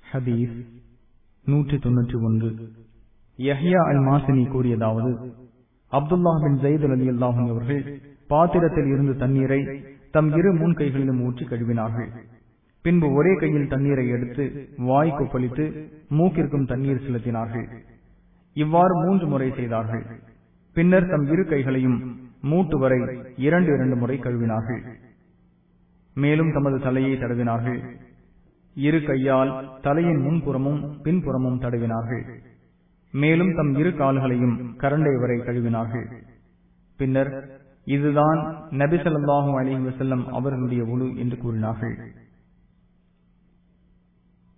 ஹதீஸ் நூற்றி தொன்னூற்றி ஒன்று யஹ்யா அல் மாசினி கூறியதாவது அப்துல்லா பின் ஜெயித் அலி அல்லாஹும் அவர்கள் பாத்திரத்தில் இருந்து தண்ணீரை தம் இரு முன் கைகளிலும் ஊற்றி கழுவினார்கள் பின்பு ஒரே கையில் தண்ணீரை எடுத்து வாய் கொப்பளித்து மூக்கிற்கும் தண்ணீர் செலுத்தினார்கள் இவ்வாறு மூன்று முறை செய்தார்கள் பின்னர் தம் இரு கைகளையும் மூட்டு வரை இரண்டு இரண்டு முறை கழுவினார்கள் மேலும் தமது தலையை தடவினார்கள் இரு கையால் தலையின் முன்புறமும் பின்புறமும் தடவினார்கள் மேலும் தம் இரு கால்களையும் கரண்டை வரை கழுவினார்கள் பின்னர் இதுதான் நபிசல்லாஹூ அலி வசல்லம் அவர்களுடைய உழு என்று கூறினார்கள்